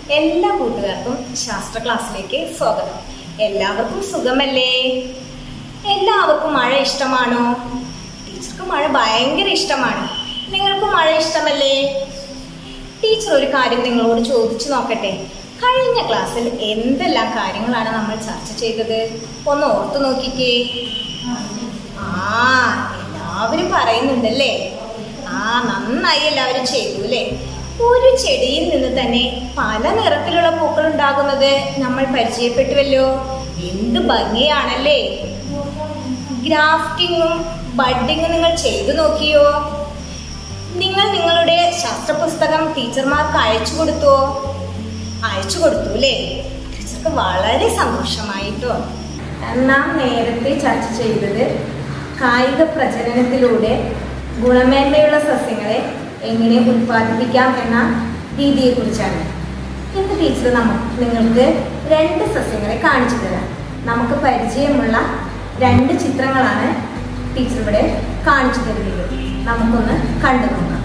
എല്ലാ കൂട്ടുകാർക്കും ശാസ്ത്ര ക്ലാസ്സിലേക്ക് സ്വാഗതം എല്ലാവർക്കും സുഖമല്ലേ എല്ലാവർക്കും മഴ ഇഷ്ടമാണോ ടീച്ചർക്ക് മഴ ഭയങ്കര ഇഷ്ടമാണ് നിങ്ങൾക്ക് മഴ ഇഷ്ടമല്ലേ ടീച്ചർ ഒരു കാര്യം നിങ്ങളോട് ചോദിച്ചു നോക്കട്ടെ കഴിഞ്ഞ ക്ലാസ്സിൽ എന്തെല്ലാം കാര്യങ്ങളാണ് നമ്മൾ ചർച്ച ചെയ്തത് ഒന്ന് ഓർത്തു നോക്കിക്കേ ആ എല്ലാവരും പറയുന്നുണ്ടല്ലേ ആ നന്നായി എല്ലാവരും ചെയ്തു അല്ലേ ഒരു ചെടിയിൽ നിന്ന് തന്നെ പല നിറത്തിലുള്ള പൂക്കൾ ഉണ്ടാകുന്നത് നമ്മൾ പരിചയപ്പെട്ടുവല്ലോ എന്ത് ഭംഗിയാണല്ലേ ഗ്രാഫ്റ്റിങ്ങും ബഡിങ്ങും നിങ്ങൾ ചെയ്തു നോക്കിയോ നിങ്ങൾ നിങ്ങളുടെ ശാസ്ത്ര പുസ്തകം ടീച്ചർമാർക്ക് അയച്ചു കൊടുത്തോ അയച്ചു കൊടുത്തു അല്ലേ ടീച്ചർക്ക് വളരെ സന്തോഷമായിട്ടോ നാം നേരത്തെ ചർച്ച ചെയ്തത് കായിക പ്രജനനത്തിലൂടെ ഗുണമേന്മയുള്ള സസ്യങ്ങളെ എങ്ങനെ ഉൽപ്പാദിപ്പിക്കാം എന്ന രീതിയെക്കുറിച്ചാണ് ഇന്ന് ടീച്ചർ നമുക്ക് നിങ്ങൾക്ക് രണ്ട് സസ്യങ്ങളെ കാണിച്ചു തരാം നമുക്ക് പരിചയമുള്ള രണ്ട് ചിത്രങ്ങളാണ് ടീച്ചർ ഇവിടെ കാണിച്ചു തരുന്നത് നമുക്കൊന്ന് കണ്ടു നോക്കാം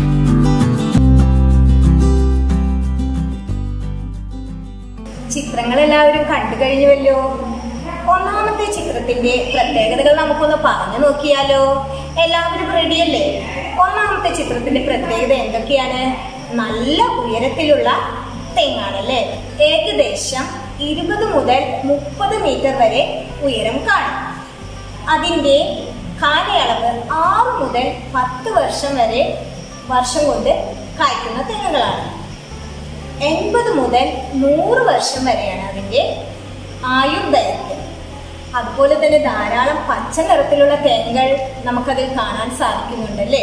ചിത്രങ്ങൾ എല്ലാവരും കണ്ടു കഴിഞ്ഞുവല്ലോ ഒന്നാമത്തെ ചിത്രത്തിന്റെ പ്രത്യേകതകൾ നമുക്കൊന്ന് പറഞ്ഞു നോക്കിയാലോ എല്ലാവരും റെഡിയല്ലേ ഒന്നാമത്തെ ചിത്രത്തിന്റെ പ്രത്യേകത എന്തൊക്കെയാണ് നല്ല ഉയരത്തിലുള്ള തെങ്ങാണല്ലേ ഏകദേശം ഇരുപത് മുതൽ മുപ്പത് മീറ്റർ വരെ ഉയരം കാണും അതിൻ്റെ കാലയളവ് ആറ് മുതൽ പത്ത് വർഷം വരെ വർഷം കൊണ്ട് കായ്ക്കുന്ന തെങ്ങുകളാണ് എൺപത് മുതൽ നൂറ് വർഷം വരെയാണ് അതിൻ്റെ ആയുർദൈർഘ്യം അതുപോലെ തന്നെ ധാരാളം പച്ച നിറത്തിലുള്ള തേങ്ങകൾ നമുക്കതിൽ കാണാൻ സാധിക്കുന്നുണ്ടല്ലേ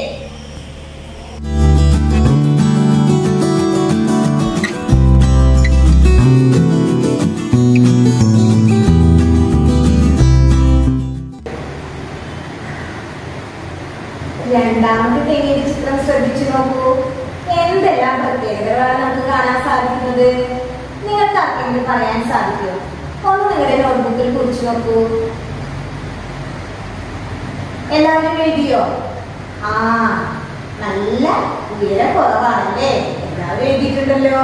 രണ്ടാമത്തെ തെങ്ങിന്റെ ചിത്രം ശ്രദ്ധിച്ചു നോക്കൂ എന്തെല്ലാം പ്രത്യേകതകളാണ് നമുക്ക് കാണാൻ സാധിക്കുന്നത് നിങ്ങൾക്ക് ആർക്കെങ്കിലും പറയാൻ സാധിക്കുമോ ഒന്ന് നിങ്ങളുടെ നോട്ട്ബുക്കിൽ കുറിച്ച് നോക്കൂ എല്ലാവരും എഴുതിയോ ആ നല്ല ഉയര കുറവാണല്ലേ എല്ലാവരും എഴുതിയിട്ടുണ്ടല്ലോ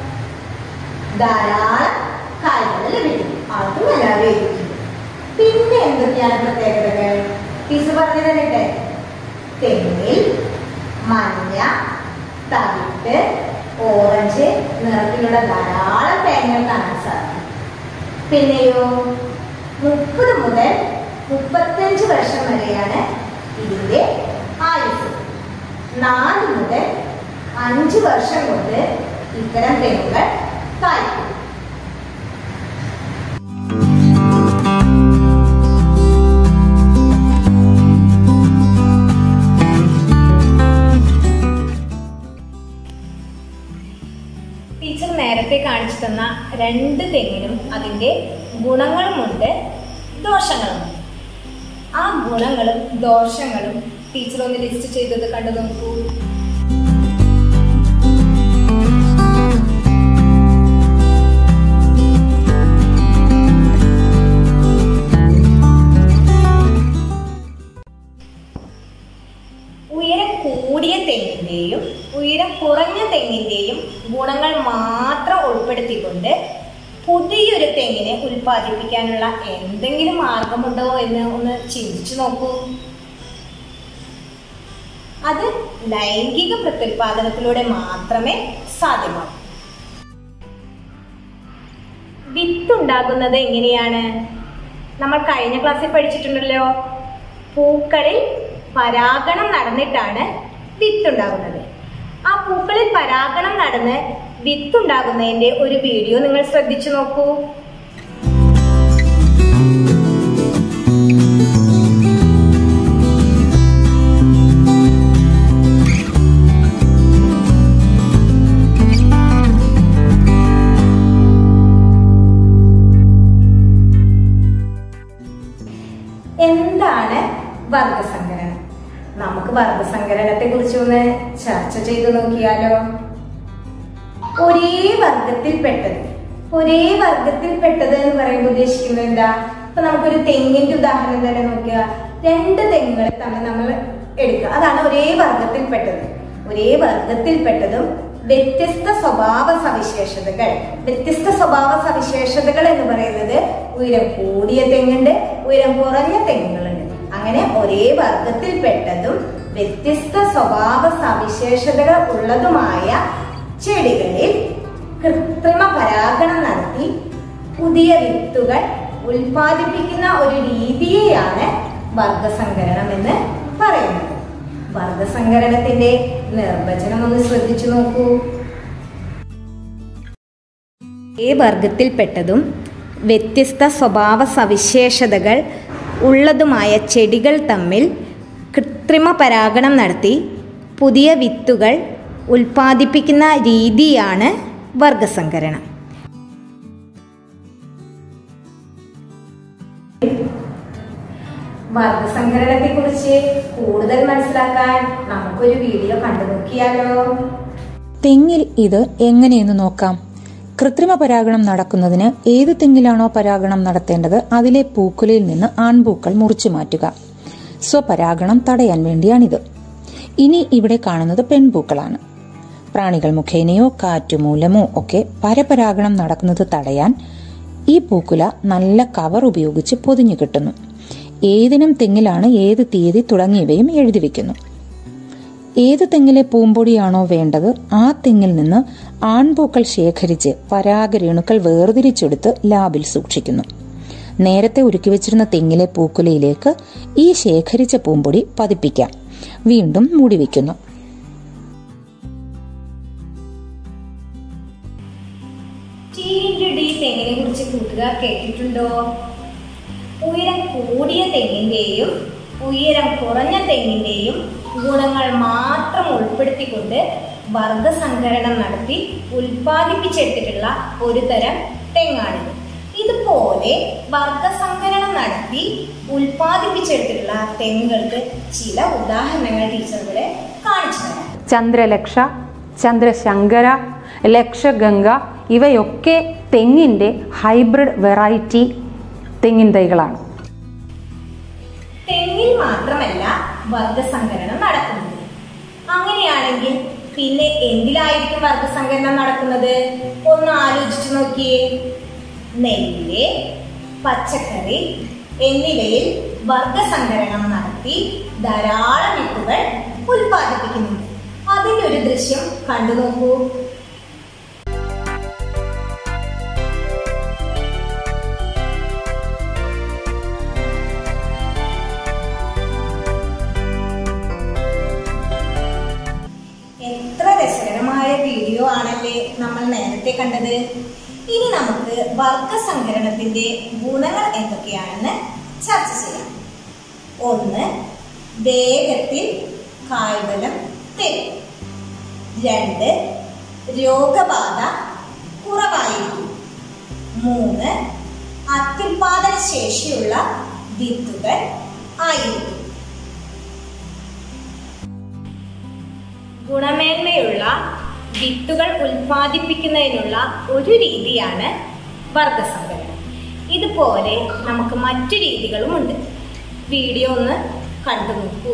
ധാരാളം കായ്കൾ ലഭിക്കും അതും എല്ലാവരും എഴുതിയിട്ടുണ്ട് പിന്നെ എന്തൊക്കെയാണ് പ്രത്യേകതകൾ ടീച്ചർ പറഞ്ഞു തരട്ടെ തെങ്ങിൽ മഞ്ഞ തവിട്ട് ഓറഞ്ച് നിറത്തിലുള്ള ധാരാളം തേങ്ങകൾ കാണാൻ സാധിക്കും പിന്നെയോ മുപ്പത് മുതൽ മുപ്പത്തഞ്ച് വർഷം വരെയാണ് ഇതിന്റെ ആയുസ് നാല് മുതൽ അഞ്ച് വർഷം കൊണ്ട് ഇത്തരം തെങ്ങുകൾ കായ്ക്കും ടീച്ചർ നേരത്തെ കാണിച്ചു തന്ന രണ്ട് തെങ്ങിനും അതിൻ്റെ ഗുണങ്ങളുമുണ്ട് ദോഷങ്ങളുമുണ്ട് ആ ഗുണങ്ങളും ദോഷങ്ങളും ടീച്ചർ ഒന്ന് ലിസ്റ്റ് ചെയ്തത് കണ്ടു നോക്കൂ ഉയരം കൂടിയ തെങ്ങിന്റെയും ഉയരം കുറഞ്ഞ തെങ്ങിന്റെയും ഗുണങ്ങൾ മാത്രം ഉൾപ്പെടുത്തിക്കൊണ്ട് പുതിയൊരു തെങ്ങിനെ ഉൽപ്പാദിപ്പിക്കാനുള്ള എന്തെങ്കിലും മാർഗമുണ്ടോ എന്ന് ഒന്ന് ചിന്തിച്ചു നോക്കൂ അത് ലൈംഗിക പ്രത്യുൽപാദനത്തിലൂടെ മാത്രമേ സാധ്യമാകൂ വിത്തുണ്ടാകുന്നത് എങ്ങനെയാണ് നമ്മൾ കഴിഞ്ഞ ക്ലാസ്സിൽ പഠിച്ചിട്ടുണ്ടല്ലോ പൂക്കളിൽ പരാഗണം നടന്നിട്ടാണ് വിത്തുണ്ടാകുന്നത് ആ പൂക്കളിൽ പരാഗണം നടന്ന് വിത്തുണ്ടാകുന്നതിന്റെ ഒരു വീഡിയോ നിങ്ങൾ ശ്രദ്ധിച്ചു നോക്കൂ എന്താണ് വർഗസങ്കരണം നമുക്ക് വർഗസങ്കരണത്തെ കുറിച്ച് ഒന്ന് ചർച്ച ചെയ്തു നോക്കിയാലോ ഒരേ വർഗത്തിൽപ്പെട്ടത് ഒരേ വർഗത്തിൽപ്പെട്ടത് എന്ന് പറയുമ്പോൾ ഉദ്ദേശിക്കുന്നത് എന്താ ഇപ്പൊ നമുക്കൊരു തെങ്ങിന്റെ ഉദാഹരണം തന്നെ നോക്കുക രണ്ട് തെങ്ങുകളെ തമ്മിൽ നമ്മൾ എടുക്കുക അതാണ് ഒരേ വർഗത്തിൽപ്പെട്ടത് ഒരേ വർഗത്തിൽപ്പെട്ടതും വ്യത്യസ്ത സ്വഭാവ സവിശേഷതകൾ വ്യത്യസ്ത സ്വഭാവ സവിശേഷതകൾ എന്ന് പറയുന്നത് ഉയരം കൂടിയ തെങ്ങുണ്ട് ഉയരം കുറഞ്ഞ തെങ്ങുകളുണ്ട് അങ്ങനെ ഒരേ വർഗത്തിൽപ്പെട്ടതും വ്യത്യസ്ത സ്വഭാവ സവിശേഷതകൾ ഉള്ളതുമായ ചെടികളിൽ കൃത്രിമ പരാഗണം നടത്തി പുതിയ വിത്തുകൾ ഉൽപ്പാദിപ്പിക്കുന്ന ഒരു രീതിയെയാണ് വർഗസങ്കരണം എന്ന് പറയുന്നത് വർഗസങ്കരണത്തിന്റെ നിർവചനം ഒന്ന് ശ്രദ്ധിച്ചു നോക്കൂ ഒരേ വർഗത്തിൽപ്പെട്ടതും വ്യത്യസ്ത സ്വഭാവ സവിശേഷതകൾ ഉള്ളതുമായ ചെടികൾ തമ്മിൽ കൃത്രിമ പരാഗണം നടത്തി പുതിയ വിത്തുകൾ ഉൽപ്പാദിപ്പിക്കുന്ന രീതിയാണ് വർഗസങ്കരണം വർഗസങ്കരണത്തെ കുറിച്ച് കൂടുതൽ മനസ്സിലാക്കാൻ നമുക്കൊരു വീഡിയോ കണ്ടു നോക്കിയാലോ തെങ്ങിൽ ഇത് എങ്ങനെയെന്ന് നോക്കാം കൃത്രിമ പരാഗണം നടക്കുന്നതിന് ഏത് തെങ്ങിലാണോ പരാഗണം നടത്തേണ്ടത് അതിലെ പൂക്കുലയിൽ നിന്ന് ആൺപൂക്കൾ മുറിച്ചു മാറ്റുക സ്വപരാഗണം തടയാൻ വേണ്ടിയാണിത് ഇനി ഇവിടെ കാണുന്നത് പെൺപൂക്കളാണ് പ്രാണികൾ മുഖേനയോ കാറ്റു മൂലമോ ഒക്കെ പരപരാഗണം നടക്കുന്നത് തടയാൻ ഈ പൂക്കുല നല്ല കവർ ഉപയോഗിച്ച് പൊതിഞ്ഞു കിട്ടുന്നു ഏതിനം തെങ്ങിലാണ് ഏത് തീയതി തുടങ്ങിയവയും എഴുതി വെക്കുന്നു ഏത് തെങ്ങിലെ പൂമ്പൊടിയാണോ വേണ്ടത് ആ തെങ്ങിൽ നിന്ന് ആൺപൂക്കൾ ശേഖരിച്ച് പരാഗരേണുക്കൾ വേർതിരിച്ചെടുത്ത് ലാബിൽ സൂക്ഷിക്കുന്നു നേരത്തെ ഒരുക്കി വെച്ചിരുന്ന തെങ്ങിലെ പൂക്കുലയിലേക്ക് ഈ ശേഖരിച്ച പൂമ്പൊടി പതിപ്പിക്കാം വീണ്ടും മൂടി വയ്ക്കുന്നു ടി ഇൻറ്റു ഡി തെങ്ങിനെ കുറിച്ച് കൂട്ടുകാർ കേട്ടിട്ടുണ്ടോ ഉയരം കൂടിയ തെങ്ങിന്റെയും ഉയരം കുറഞ്ഞ തെങ്ങിന്റെയും ഗുണങ്ങൾ മാത്രം ഉൾപ്പെടുത്തിക്കൊണ്ട് വർഗസങ്കരണം നടത്തി ഉൽപ്പാദിപ്പിച്ചെടുത്തിട്ടുള്ള ഒരു തരം തെങ്ങാണിത് ഇതുപോലെ വർഗസങ്കരണം നടത്തി ഉൽപ്പാദിപ്പിച്ചെടുത്തിട്ടുള്ള തെങ്ങുകൾക്ക് ചില ഉദാഹരണങ്ങൾ ടീച്ചറുകളെ കാണിച്ചു തരാം ചന്ദ്രലക്ഷ ചന്ദ്രശങ്കര ലക്ഷഗംഗ ഇവയൊക്കെ തെങ്ങിൻ്റെ ഹൈബ്രിഡ് വെറൈറ്റി തെങ്ങിൻ തൈകളാണ് തെങ്ങിൽ മാത്രമല്ല വർഗസങ്കരണം നടക്കുന്നത് അങ്ങനെയാണെങ്കിൽ പിന്നെ എന്തിലായിരിക്കും വർഗസങ്കരണം നടക്കുന്നത് ഒന്ന് ആലോചിച്ചു നോക്കിയേ നെല്ല് പച്ചക്കറി എന്നിവയിൽ വർഗസങ്കരണം നടത്തി ധാരാളം വിത്തുകൾ ഉൽപ്പാദിപ്പിക്കുന്നുണ്ട് അതിന്റെ ഒരു ദൃശ്യം കണ്ടു നോക്കൂ എത്ര രസകരമായ വീഡിയോ ആണല്ലേ നമ്മൾ നേരത്തെ കണ്ടത് ഇനി നമുക്ക് വർഗസങ്കരണത്തിന്റെ ഗുണങ്ങൾ എന്തൊക്കെയാണെന്ന് ചർച്ച ചെയ്യാം ഒന്ന് വേഗത്തിൽ കായ്ഫലം തരും രണ്ട് രോഗബാധ കുറവായിരിക്കും മൂന്ന് അത്യുൽപാദന ശേഷിയുള്ള വിത്തുകൾ ആയിരിക്കും ഗുണമേന്മയുള്ള വിത്തുകൾ ഉൽപ്പാദിപ്പിക്കുന്നതിനുള്ള ഒരു രീതിയാണ് വർഗസങ്കലനം ഇതുപോലെ നമുക്ക് മറ്റു രീതികളുമുണ്ട് വീഡിയോ ഒന്ന് കണ്ടു നോക്കൂ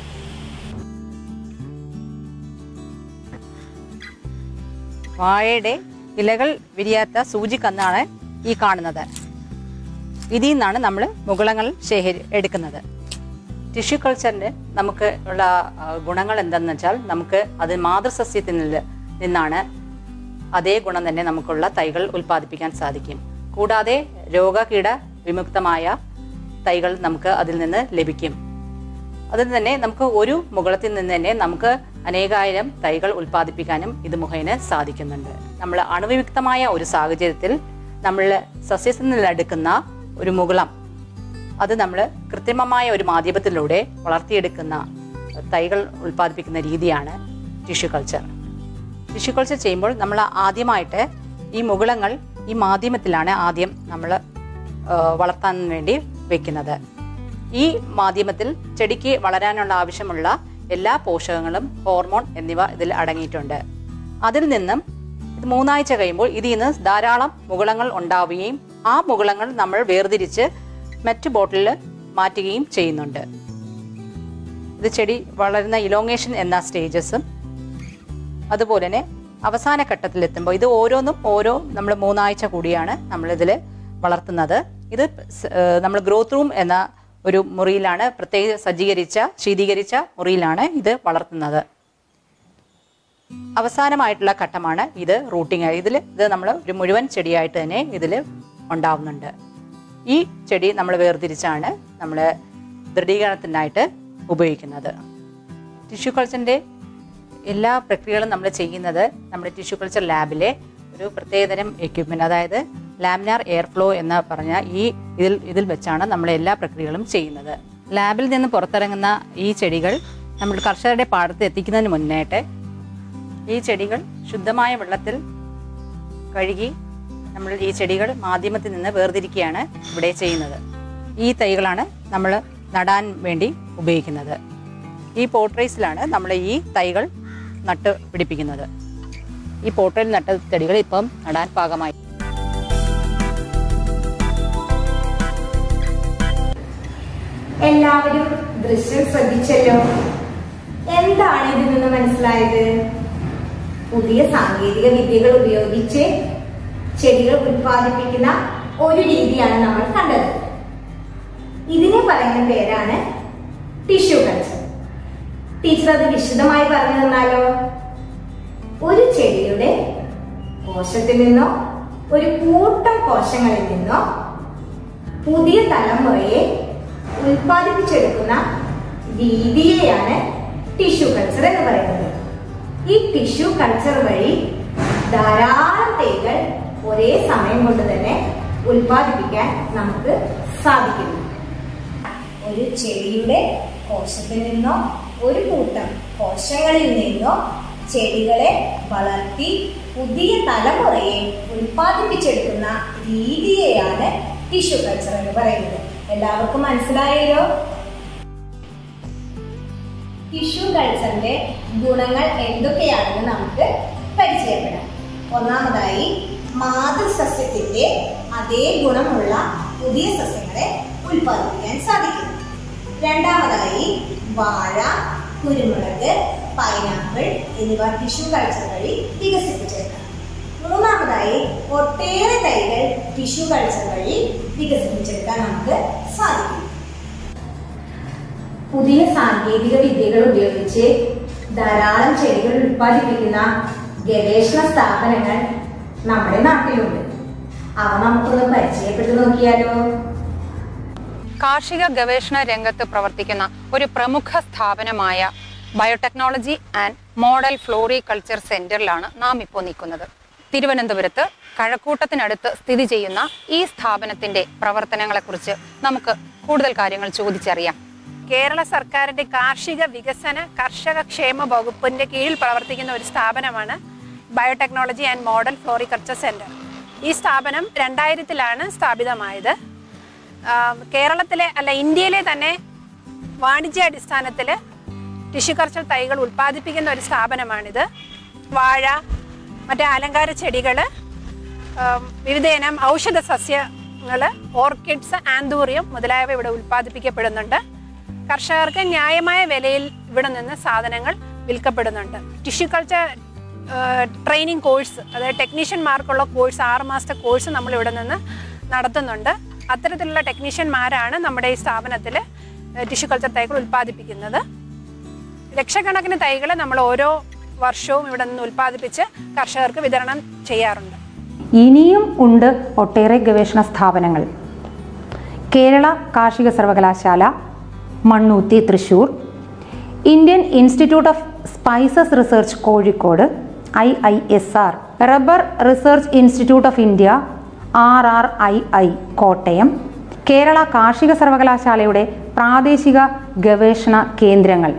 വാഴയുടെ ഇലകൾ വിരിയാത്ത സൂചിക്കന്നാണ് ഈ കാണുന്നത് ഇതിൽ നിന്നാണ് നമ്മൾ മുകുളങ്ങൾ ശേഖരി എടുക്കുന്നത് ടിഷ്യൂ കൾച്ചറിന് നമുക്ക് ഉള്ള ആ, ഗുണങ്ങൾ എന്തെന്ന് വെച്ചാൽ നമുക്ക് അത് മാതൃസസ്യത്തിൽ നിന്ന് നിന്നാണ് അതേ ഗുണം തന്നെ നമുക്കുള്ള തൈകൾ ഉൽപ്പാദിപ്പിക്കാൻ സാധിക്കും കൂടാതെ രോഗകീട വിമുക്തമായ തൈകൾ നമുക്ക് അതിൽ നിന്ന് ലഭിക്കും അതിൽ തന്നെ നമുക്ക് ഒരു മുകളത്തിൽ നിന്ന് തന്നെ നമുക്ക് അനേകായിരം തൈകൾ ഉൽപ്പാദിപ്പിക്കാനും ഇത് മുഖേന സാധിക്കുന്നുണ്ട് നമ്മൾ അണുവിമുക്തമായ ഒരു സാഹചര്യത്തിൽ നമ്മൾ സസ്യത്തിൽ നിന്ന് എടുക്കുന്ന ഒരു മുകുളം അത് നമ്മൾ കൃത്രിമമായ ഒരു മാധ്യമത്തിലൂടെ വളർത്തിയെടുക്കുന്ന തൈകൾ ഉൽപ്പാദിപ്പിക്കുന്ന രീതിയാണ് ടിഷ്യൂ കൾച്ചർ ടിഷ്യൂ കൾച്ചർ ചെയ്യുമ്പോൾ നമ്മൾ ആദ്യമായിട്ട് ഈ മുകുളങ്ങൾ ഈ മാധ്യമത്തിലാണ് ആദ്യം നമ്മൾ വളർത്താൻ വേണ്ടി വെക്കുന്നത് ഈ മാധ്യമത്തിൽ ചെടിക്ക് വളരാനുള്ള ആവശ്യമുള്ള എല്ലാ പോഷകങ്ങളും ഹോർമോൺ എന്നിവ ഇതിൽ അടങ്ങിയിട്ടുണ്ട് അതിൽ നിന്നും ഇത് മൂന്നാഴ്ച കഴിയുമ്പോൾ ഇതിൽ നിന്ന് ധാരാളം മുകുളങ്ങൾ ഉണ്ടാവുകയും ആ മുകുളങ്ങൾ നമ്മൾ വേർതിരിച്ച് മറ്റു ബോട്ടിലിൽ മാറ്റുകയും ചെയ്യുന്നുണ്ട് ഇത് ചെടി വളരുന്ന ഇലോങ്ങേഷൻ എന്ന സ്റ്റേജസും അതുപോലെ തന്നെ അവസാന ഘട്ടത്തിലെത്തുമ്പോൾ ഇത് ഓരോന്നും ഓരോ നമ്മൾ മൂന്നാഴ്ച കൂടിയാണ് നമ്മളിതിൽ വളർത്തുന്നത് ഇത് നമ്മൾ ഗ്രോത്ത് റൂം എന്ന ഒരു മുറിയിലാണ് പ്രത്യേക സജ്ജീകരിച്ച ശീതീകരിച്ച മുറിയിലാണ് ഇത് വളർത്തുന്നത് അവസാനമായിട്ടുള്ള ഘട്ടമാണ് ഇത് റൂട്ടിങ് ഇതിൽ ഇത് നമ്മൾ ഒരു മുഴുവൻ ചെടിയായിട്ട് തന്നെ ഇതിൽ ഉണ്ടാവുന്നുണ്ട് ഈ ചെടി നമ്മൾ വേർതിരിച്ചാണ് നമ്മൾ ദൃഢീകരണത്തിനായിട്ട് ഉപയോഗിക്കുന്നത് ടിഷ്യൂ കൾച്ചറിൻ്റെ എല്ലാ പ്രക്രിയകളും നമ്മൾ ചെയ്യുന്നത് നമ്മുടെ ടിഷ്യൂ കൾച്ചർ ലാബിലെ ഒരു പ്രത്യേകതരം എക്യുപ്മെൻ്റ് അതായത് ലാമിനാർ എയർ ഫ്ലോ എന്ന് പറഞ്ഞ ഈ ഇതിൽ ഇതിൽ വെച്ചാണ് നമ്മൾ എല്ലാ പ്രക്രിയകളും ചെയ്യുന്നത് ലാബിൽ നിന്ന് പുറത്തിറങ്ങുന്ന ഈ ചെടികൾ നമ്മൾ കർഷകരുടെ പാടത്ത് എത്തിക്കുന്നതിന് മുന്നായിട്ട് ഈ ചെടികൾ ശുദ്ധമായ വെള്ളത്തിൽ കഴുകി നമ്മൾ ഈ ചെടികൾ മാധ്യമത്തിൽ നിന്ന് വേർതിരിക്കുകയാണ് ഇവിടെ ചെയ്യുന്നത് ഈ തൈകളാണ് നമ്മൾ നടാൻ വേണ്ടി ഉപയോഗിക്കുന്നത് ഈ പോട്രേസിലാണ് നമ്മൾ ഈ തൈകൾ നട്ട് പിടിപ്പിക്കുന്നത് ഈ പോട്രയിൽ നട്ട ചെടികൾ ഇപ്പം നടാൻ പാകമായി എല്ലാവരും ദൃശ്യം ശ്രദ്ധിച്ചല്ലോ എന്താണ് ഇതിൽ നിന്ന് മനസ്സിലായത് പുതിയ സാങ്കേതിക വിദ്യകൾ ഉപയോഗിച്ച് ചെടികൾ ഉത്പാദിപ്പിക്കുന്ന ഒരു രീതിയാണ് നമ്മൾ കണ്ടത് ഇതിനെ പറയുന്ന പേരാണ് ടിഷ്യൂ കൾച്ചർ ടീച്ചർ അത് വിശദമായി പറഞ്ഞു തന്നാലോ ഒരു ചെടിയുടെ കോശത്തിൽ നിന്നോ ഒരു കൂട്ടം കോശങ്ങളിൽ നിന്നോ പുതിയ തലമുറയെ ഉൽപ്പാദിപ്പിച്ചെടുക്കുന്ന രീതിയെയാണ് ടിഷ്യൂ കൾച്ചർ എന്ന് പറയുന്നത് ഈ ടിഷ്യൂ കൾച്ചർ വഴി ധാരാളം തൈകൾ ഒരേ സമയം കൊണ്ട് തന്നെ ഉൽപ്പാദിപ്പിക്കാൻ നമുക്ക് സാധിക്കുന്നു ഒരു ചെടിയുടെ കോശത്തിൽ നിന്നോ ഒരു കൂട്ടം കോശങ്ങളിൽ നിന്നോ ചെടികളെ വളർത്തി പുതിയ തലമുറയെ ഉൽപ്പാദിപ്പിച്ചെടുക്കുന്ന രീതിയെയാണ് ടിഷ്യൂ കൾച്ചർ എന്ന് പറയുന്നത് എല്ലാവർക്കും മനസ്സിലായല്ലോ ടിഷ്യൂ കൾച്ചറിന്റെ ഗുണങ്ങൾ എന്തൊക്കെയാണെന്ന് നമുക്ക് പരിചയപ്പെടാം ഒന്നാമതായി മാതൃസസ്യത്തിന്റെ അതേ ഗുണമുള്ള പുതിയ സസ്യങ്ങളെ ഉൽപ്പാദിപ്പിക്കാൻ സാധിക്കും രണ്ടാമതായി വാഴ കുരുമുളക് പൈനാപ്പിൾ എന്നിവ ടിഷ്യൂ കൾച്ചർ വഴി വികസിപ്പിച്ചെടുക്കാം മൂന്നാമതായി ഒട്ടേറെ തൈകൾ ടിഷ്യൂ കൾച്ചർ വഴി വികസിപ്പിച്ചെടുക്കാൻ നമുക്ക് സാധിക്കും പുതിയ സാങ്കേതിക വിദ്യകൾ ഉപയോഗിച്ച് ധാരാളം ചെടികൾ ഉൽപ്പാദിപ്പിക്കുന്ന ഗവേഷണ സ്ഥാപനങ്ങൾ നമ്മുടെ നാട്ടിലുണ്ട് അവ നമുക്കൊന്ന് പരിചയപ്പെട്ടു നോക്കിയാലോ കാർഷിക ഗവേഷണ രംഗത്ത് പ്രവർത്തിക്കുന്ന ഒരു പ്രമുഖ സ്ഥാപനമായ ബയോടെക്നോളജി ആൻഡ് മോഡൽ ഫ്ലോറികൾച്ചർ സെന്ററിലാണ് നാം ഇപ്പോൾ നിൽക്കുന്നത് തിരുവനന്തപുരത്ത് കഴക്കൂട്ടത്തിനടുത്ത് സ്ഥിതി ചെയ്യുന്ന ഈ സ്ഥാപനത്തിന്റെ പ്രവർത്തനങ്ങളെക്കുറിച്ച് നമുക്ക് കൂടുതൽ കാര്യങ്ങൾ ചോദിച്ചറിയാം കേരള സർക്കാരിന്റെ കാർഷിക വികസന കർഷക ക്ഷേമ വകുപ്പിന്റെ കീഴിൽ പ്രവർത്തിക്കുന്ന ഒരു സ്ഥാപനമാണ് biotechnology and model floriculture centre ഈ സ്ഥാപനം രണ്ടായിരത്തിലാണ് സ്ഥാപിതമായത് ആം, കേരളത്തിലെ അല്ല ഇന്ത്യയിലെ തന്നെ വാണിജ്യാടിസ്ഥാനത്തിൽ ടിഷ്യൂ കൾച്ചർ തൈകൾ ഉൽപ്പാദിപ്പിക്കുന്ന ഒരു സ്ഥാപനമാണിത് വാഴ മറ്റ് അലങ്കാര ചെടികൾ വിവിധയിനം ഔഷധ സസ്യങ്ങൾ ഓർക്കിഡ്സ് ആന്തൂറിയം മുതലായവ ഇവിടെ ഉൽപ്പാദിപ്പിക്കപ്പെടുന്നുണ്ട് കർഷകർക്ക് ന്യായമായ വിലയിൽ ഇവിടെ നിന്ന് സാധനങ്ങൾ വിൽക്കപ്പെടുന്നുണ്ട് ടിഷ്യൂ കൾച്ചർ ട്രെയിനിങ് കോഴ്സ് അതായത് ടെക്നീഷ്യന്മാർക്കുള്ള കോഴ്സ് ആറ് മാസത്തെ കോഴ്സ് നമ്മൾ ഇവിടെ നിന്ന് നടത്തുന്നുണ്ട് അത്തരത്തിലുള്ള ടെക്നീഷ്യന്മാരാണ് നമ്മുടെ ഈ സ്ഥാപനത്തിൽ ടിഷ്യൂ കൾച്ചർ തൈകൾ ഉൽപ്പാദിപ്പിക്കുന്നത് ലക്ഷക്കണക്കിന് തൈകൾ നമ്മൾ ഓരോ വർഷവും ഇവിടെ നിന്ന് ഉൽപ്പാദിപ്പിച്ച് കർഷകർക്ക് വിതരണം ചെയ്യാറുണ്ട് ഇനിയും ഉണ്ട് ഒട്ടേറെ ഗവേഷണ സ്ഥാപനങ്ങൾ കേരള കാർഷിക സർവകലാശാല Mannuthy Thrissur Indian institute of spices research Kozhikode I I S R rubber research institute of India R R I I Kottayam Kerala കാർഷിക സർവകലാശാലയുടെ പ്രാദേശിക ഗവേഷണ കേന്ദ്രങ്ങൾ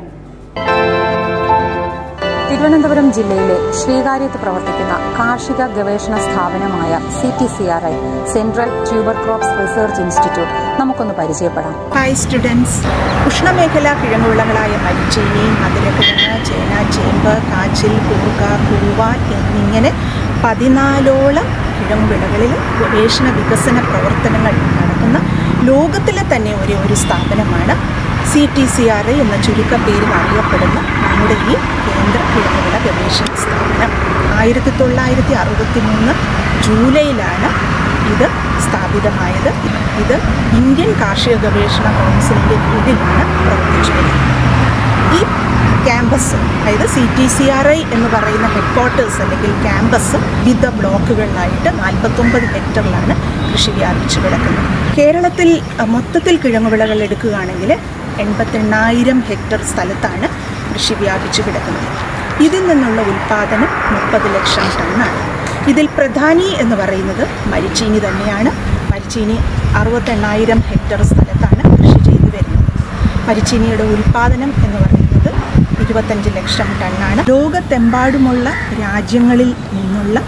തിരുവനന്തപുരം ജില്ലയിലെ ശ്രീകാര്യത്ത് പ്രവർത്തിക്കുന്ന കാർഷിക ഗവേഷണ സ്ഥാപനമായ C T C R I central tuber crops research institute നമുക്കൊന്ന് പരിചയപ്പെടാം ഹായ് സ്റ്റുഡൻസ് ഉഷ്ണമേഖലാ കിഴങ്ങുവിളകളായ മരിച്ചീനി മധുരക്കിഴങ്ങ് ചേന ചേമ്പ് കാച്ചിൽ കൂർക്ക കൂവ എന്നിങ്ങനെ പതിനാലോളം കിഴങ്ങുവിളകളിൽ ഗവേഷണ വികസന പ്രവർത്തനങ്ങൾ നടത്തുന്ന ലോകത്തിലെ തന്നെ ഒരേ ഒരു സ്ഥാപനമാണ് C T C R I എന്ന ചുരുക്കപ്പേരിൽ അറിയപ്പെടുന്ന നമ്മുടെ ഈ കേന്ദ്ര കിഴങ്ങുവിള ഗവേഷണ സ്ഥാപനം ആയിരത്തി തൊള്ളായിരത്തി അറുപത്തി മൂന്ന് ജൂലൈയിലാണ് ഇത് സ്ഥാപിതമായത് ഇത് ഇന്ത്യൻ കാർഷിക ഗവേഷണ കൗൺസിലിൻ്റെ കീഴിലാണ് പ്രവർത്തിച്ചു വരുന്നത് ഈ ക്യാമ്പസ് അതായത് C T C R I എന്ന് പറയുന്ന ഹെഡ് ക്വാർട്ടേഴ്സ് അല്ലെങ്കിൽ ക്യാമ്പസ് വിവിധ ബ്ലോക്കുകളിലായിട്ട് നാൽപ്പത്തൊമ്പത് ഹെക്ടറിലാണ് കൃഷി വ്യാപിച്ചു കിടക്കുന്നത് കേരളത്തിൽ അഹ്, മൊത്തത്തിൽ കിഴങ്ങുവിളകൾ എടുക്കുകയാണെങ്കിൽ എൺപത്തെണ്ണായിരം ഹെക്ടർ സ്ഥലത്താണ് കൃഷി വ്യാപിച്ചു കിടക്കുന്നത് ഇതിൽ നിന്നുള്ള ഉൽപ്പാദനം മുപ്പത് ലക്ഷം ടണ്ണാണ് ഇതിൽ പ്രധാനി എന്ന് പറയുന്നത് മരിച്ചീനി തന്നെയാണ് മരിച്ചീനി അറുപത്തെണ്ണായിരം ഹെക്ടർ സ്ഥലത്താണ് കൃഷി ചെയ്തു വരുന്നത് മരിച്ചീനിയുടെ ഉൽപ്പാദനം എന്ന് പറയുന്നത് ഇരുപത്തഞ്ച് ലക്ഷം ടണ്ണാണ് ലോകത്തെമ്പാടുമുള്ള രാജ്യങ്ങളിൽ നിന്നുള്ള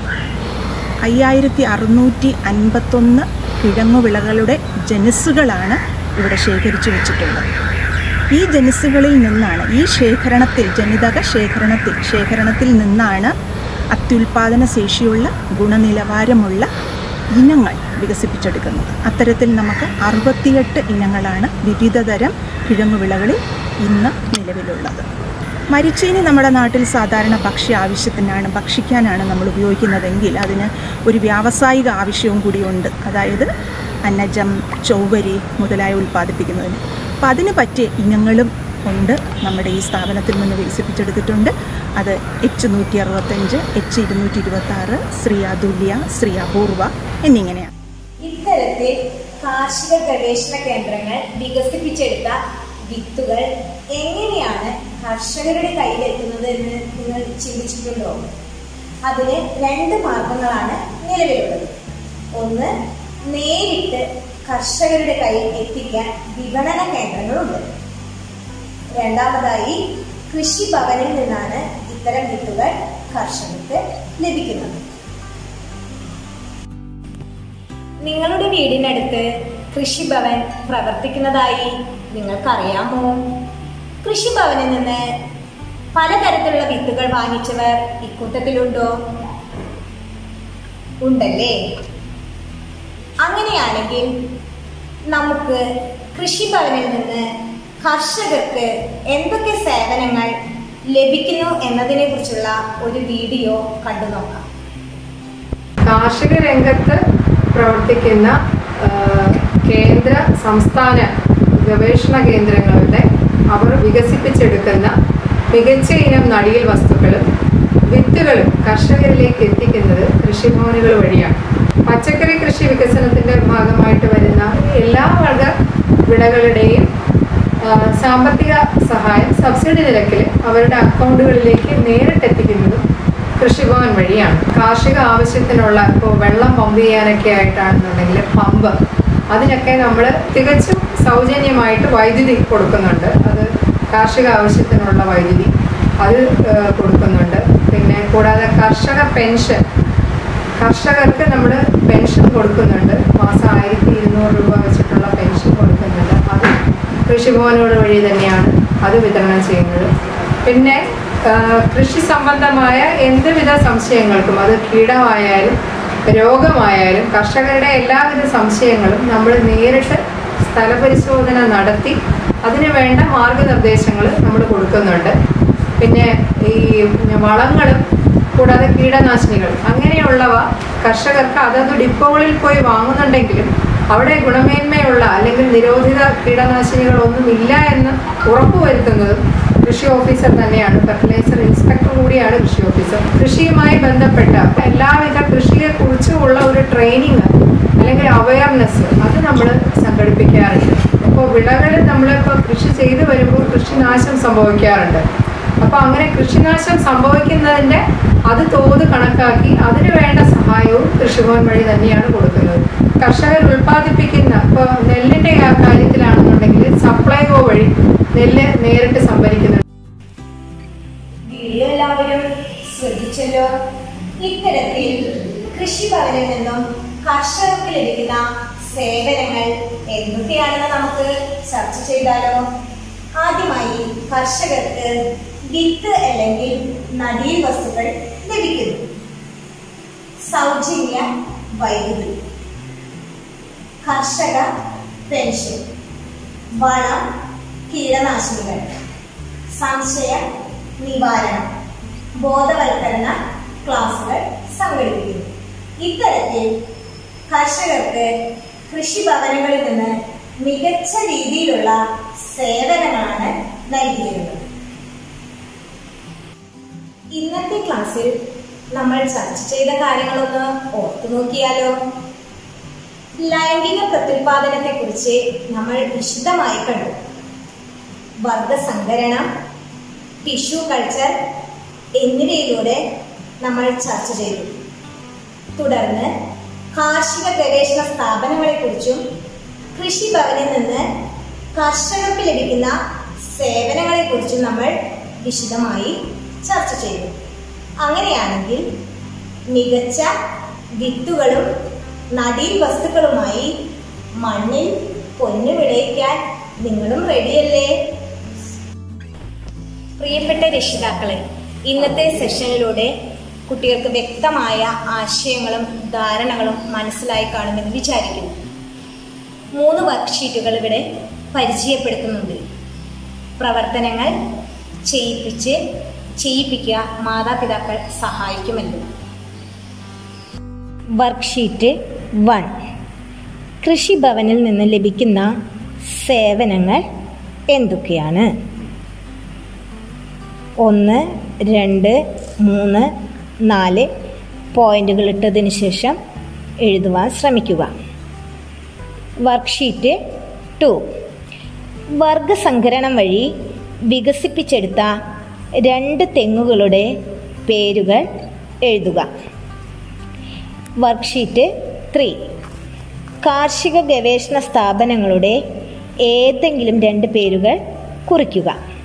അയ്യായിരത്തി അറുന്നൂറ്റി അൻപത്തൊന്ന് കിഴങ്ങുവിളകളുടെ ജനുസുകളാണ് ഇവിടെ ശേഖരിച്ചു വെച്ചിട്ടുള്ളത് ഈ ജനുസുകളിൽ നിന്നാണ് ഈ ശേഖരണത്തിൽ ജനിതക ശേഖരണത്തിൽ ശേഖരണത്തിൽ നിന്നാണ് അത്യുൽപാദന ശേഷിയുള്ള ഗുണനിലവാരമുള്ള ഇനങ്ങൾ വികസിപ്പിച്ചെടുക്കുന്നത് അത്തരത്തിൽ നമുക്ക് അറുപത്തിയെട്ട് ഇനങ്ങളാണ് വിവിധതരം കിഴങ്ങുവിളകളിൽ ഇന്ന് നിലവിലുള്ളത് മരിച്ചീനി നമ്മുടെ നാട്ടിൽ സാധാരണ ഭക്ഷ്യ ആവശ്യത്തിനാണ് ഭക്ഷിക്കാനാണ് നമ്മൾ ഉപയോഗിക്കുന്നതെങ്കിൽ അതിന് ഒരു വ്യാവസായിക ആവശ്യവും കൂടിയുണ്ട് അതായത് അന്നജം ചൗവരി മുതലായ ഉൽപ്പാദിപ്പിക്കുന്നതിന് അപ്പം അതിന് പറ്റിയ ഇനങ്ങളും ഉണ്ട് നമ്മുടെ ഈ സ്ഥാപനത്തിൽ നിന്ന് വികസിപ്പിച്ചെടുത്തിട്ടുണ്ട് അത് എച്ച് നൂറ്റി അറുപത്തഞ്ച് എച്ച് ഇരുന്നൂറ്റി ഇരുപത്തി ആറ് ശ്രീ അതുല്യ ശ്രീ അപൂർവ എന്നിങ്ങനെയാണ് ഇത്തരത്തിൽ കാർഷിക ഗവേഷണ കേന്ദ്രങ്ങൾ വികസിപ്പിച്ചെടുത്ത വിത്തുകൾ എങ്ങനെയാണ് കർഷകരുടെ കയ്യിലെത്തുന്നത് എന്ന് നിങ്ങൾ ചിന്തിച്ചിട്ടുണ്ടോ അതിന് രണ്ട് മാർഗങ്ങളാണ് നിലവിലുള്ളത് ഒന്ന് നേരിട്ട് കർഷകരുടെ കയ്യിൽ എത്തിക്കാൻ വിപണന കേന്ദ്രങ്ങളുണ്ട് രണ്ടാമതായി കൃഷിഭവനിൽ നിന്നാണ് ഇത്തരം വിത്തുകൾ കർഷകർക്ക് ലഭിക്കുന്നത് നിങ്ങളുടെ വീടിനടുത്ത് കൃഷിഭവൻ പ്രവർത്തിക്കുന്നതായി നിങ്ങൾക്കറിയാമോ കൃഷിഭവനിൽ നിന്ന് പലതരത്തിലുള്ള വിത്തുകൾ വാങ്ങിച്ചവർ ഇക്കൂട്ടത്തിലുണ്ടോ ഉണ്ടല്ലേ അങ്ങനെയാണെങ്കിൽ നമുക്ക് കൃഷിഭവനിൽ നിന്ന് കർഷകർക്ക് എന്തൊക്കെ സേവനങ്ങൾ ലഭിക്കുന്നു എന്നതിനെ കുറിച്ചുള്ള ഒരു വീഡിയോ കണ്ടു നോക്കാം കാർഷിക രംഗത്ത് പ്രവർത്തിക്കുന്ന ആ, കേന്ദ്ര സംസ്ഥാന ഗവേഷണ കേന്ദ്രങ്ങളുടെ അവർ വികസിപ്പിച്ചെടുക്കുന്ന മികച്ച ഇനം നടിയൽ വസ്തുക്കളും വിത്തുകളും കർഷകരിലേക്ക് എത്തിക്കുന്നത് കൃഷിഭവനുകൾ വഴിയാണ് പച്ചക്കറി കൃഷി വികസനത്തിന്റെ ഭാഗമായിട്ട് വരുന്ന എല്ലാ വർഗ വിളകളുടെയും ആ, സാമ്പത്തിക സഹായം സബ്സിഡി നിരക്കിൽ അവരുടെ അക്കൗണ്ടുകളിലേക്ക് നേരിട്ട് എത്തിക്കുന്നതും കൃഷിഭവൻ വഴിയാണ് കാർഷിക ആവശ്യത്തിനുള്ള ഇപ്പോൾ വെള്ളം പമ്പ് ചെയ്യാനൊക്കെ ആയിട്ടാണെന്നുണ്ടെങ്കിൽ പമ്പ് അതിനൊക്കെ നമ്മൾ തികച്ചും സൗജന്യമായിട്ട് വൈദ്യുതി കൊടുക്കുന്നുണ്ട് അത് കാർഷിക ആവശ്യത്തിനുള്ള വൈദ്യുതി അത് ഏഹ്, കൊടുക്കുന്നുണ്ട് പിന്നെ കൂടാതെ കർഷക പെൻഷൻ കർഷകർക്ക് നമ്മൾ പെൻഷൻ കൊടുക്കുന്നുണ്ട് മാസം ആയിരത്തി ഇരുന്നൂറ് രൂപ വെച്ചിട്ടുള്ള പെൻഷൻ കൊടുക്കുന്നുണ്ട് അത് കൃഷിഭവനുകൾ വഴി തന്നെയാണ് അത് വിതരണം ചെയ്യുന്നത് പിന്നെ ആ, കൃഷി സംബന്ധമായ എന്തുവിധ സംശയങ്ങൾക്കും അത് കീടമായാലും രോഗമായാലും കർഷകരുടെ എല്ലാവിധ സംശയങ്ങളും നമ്മൾ നേരിട്ട് സ്ഥലപരിശോധന നടത്തി അതിന് വേണ്ട മാർഗനിർദ്ദേശങ്ങൾ നമ്മൾ കൊടുക്കുന്നുണ്ട് പിന്നെ ഈ വളങ്ങളും കൂടാതെ കീടനാശിനികൾ അങ്ങനെയുള്ളവ കർഷകർക്ക് അതത് ഡിപ്പോകളിൽ പോയി വാങ്ങുന്നുണ്ടെങ്കിലും അവിടെ ഗുണമേന്മയുള്ള അല്ലെങ്കിൽ നിരോധിത കീടനാശിനികളൊന്നും ഇല്ല എന്ന് ഉറപ്പുവരുത്തുന്നതും കൃഷി ഓഫീസർ തന്നെയാണ് ഫെർട്ടിലൈസർ ഇൻസ്പെക്ടർ കൂടിയാണ് കൃഷി ഓഫീസർ കൃഷിയുമായി ബന്ധപ്പെട്ട എല്ലാവിധ കൃഷിയെക്കുറിച്ചുമുള്ള ഒരു ട്രെയിനിങ് അല്ലെങ്കിൽ അവയർനെസ് അത് നമ്മൾ സംഘടിപ്പിക്കാറുണ്ട് അപ്പോൾ വിളകൾ നമ്മളിപ്പോൾ കൃഷി ചെയ്തു വരുമ്പോൾ കൃഷിനാശം സംഭവിക്കാറുണ്ട് അപ്പോൾ അങ്ങനെ കൃഷിനാശം സംഭവിക്കുന്നതിൻ്റെ അത് തോത് കണക്കാക്കി അതിന് വേണ്ട സഹായവും കൃഷിഭവൻ വഴി തന്നെയാണ് കൊടുക്കുന്നത് കർഷകർ ഉൽപ്പാദിപ്പിക്കുന്ന ഇപ്പോൾ നെല്ലിൻ്റെ ആ കാര്യത്തിലാണെന്നുണ്ടെങ്കിൽ സപ്ലൈകോ വഴി നെല്ല് നേരിട്ട് സംഭരിക്കുന്നുണ്ട് വീഡിയോ എല്ലാവരും ശ്രദ്ധിച്ചല്ലോ ഇത്തരത്തിൽ കൃഷിഭവനിൽ നിന്നും കർഷകർക്ക് ലഭിക്കുന്ന സേവനങ്ങൾ എന്തൊക്കെയാണെന്ന് നമുക്ക് ചർച്ച ചെയ്താലോ ആദ്യമായി കർഷകർക്ക് വിത്ത് അല്ലെങ്കിൽ നടീൽ വസ്തുക്കൾ ലഭിക്കുന്നു സൗജന്യ വൈദ്യുതി കർഷക പെൻഷൻ വളം കീടനാശിനികൾ സംശയ നിവാരണം ബോധവൽക്കരണ ക്ലാസുകൾ സംഘടിപ്പിക്കുന്നു ഇത്തരത്തിൽ കർഷകർക്ക് കൃഷിഭവനങ്ങളിൽ നിന്ന് മികച്ച രീതിയിലുള്ള സേവനങ്ങളാണ് നൽകിയിരുന്നത് ഇന്നത്തെ ക്ലാസ്സിൽ നമ്മൾ ചർച്ച ചെയ്ത കാര്യങ്ങളൊന്ന് ഓർത്തു നോക്കിയാലോ ലൈംഗിക പ്രത്യുൽപാദനത്തെ കുറിച്ച് നമ്മൾ വിശദമായി കണ്ടു വർഗസങ്കരണം ടിഷ്യൂ കൾച്ചർ എന്നിവയിലൂടെ നമ്മൾ ചർച്ച ചെയ്തു തുടർന്ന് കാർഷിക ഗവേഷണ സ്ഥാപനങ്ങളെക്കുറിച്ചും കൃഷിഭവനിൽ നിന്ന് കർഷകർക്ക് ലഭിക്കുന്ന സേവനങ്ങളെക്കുറിച്ചും നമ്മൾ വിശദമായി ചർച്ച ചെയ്തു അങ്ങനെയാണെങ്കിൽ മികച്ച വിത്തുകളും നടീൽ വസ്തുക്കളുമായി മണ്ണിൽ പൊന്നു വിളയിക്കാൻ നിങ്ങളും റെഡിയല്ലേ പ്രിയപ്പെട്ട രക്ഷിതാക്കളെ ഇന്നത്തെ സെഷനിലൂടെ കുട്ടികൾക്ക് വ്യക്തമായ ആശയങ്ങളും ധാരണകളും മനസ്സിലായി കാണുമെന്ന് വിചാരിക്കുന്നു മൂന്ന് വർക്ക്ഷീറ്റുകൾ ഇവിടെ പരിചയപ്പെടുത്തുന്നുണ്ട് പ്രവർത്തനങ്ങൾ ചെയ്യിപ്പിച്ച് ചെയ്യിപ്പിക്കുക മാതാപിതാക്കൾ സഹായിക്കുമല്ലോ വർക്ക്ഷീറ്റ് വൺ കൃഷിഭവനിൽ നിന്ന് ലഭിക്കുന്ന സേവനങ്ങൾ എന്തൊക്കെയാണ് ഒന്ന് രണ്ട് മൂന്ന് നാല് പോയിന്റുകൾ ഇട്ടതിന് ശേഷം എഴുതുവാൻ ശ്രമിക്കുക വർക്ക്ഷീറ്റ് ടു വർഗസങ്കരണം വഴി വികസിപ്പിച്ചെടുത്ത രണ്ട് തെങ്ങുകളുടെ പേരുകൾ എഴുതുക വർക്ക്ഷീറ്റ് ത്രീ കാർഷിക ഗവേഷണ സ്ഥാപനങ്ങളുടെ ഏതെങ്കിലും രണ്ട് പേരുകൾ കുറിക്കുക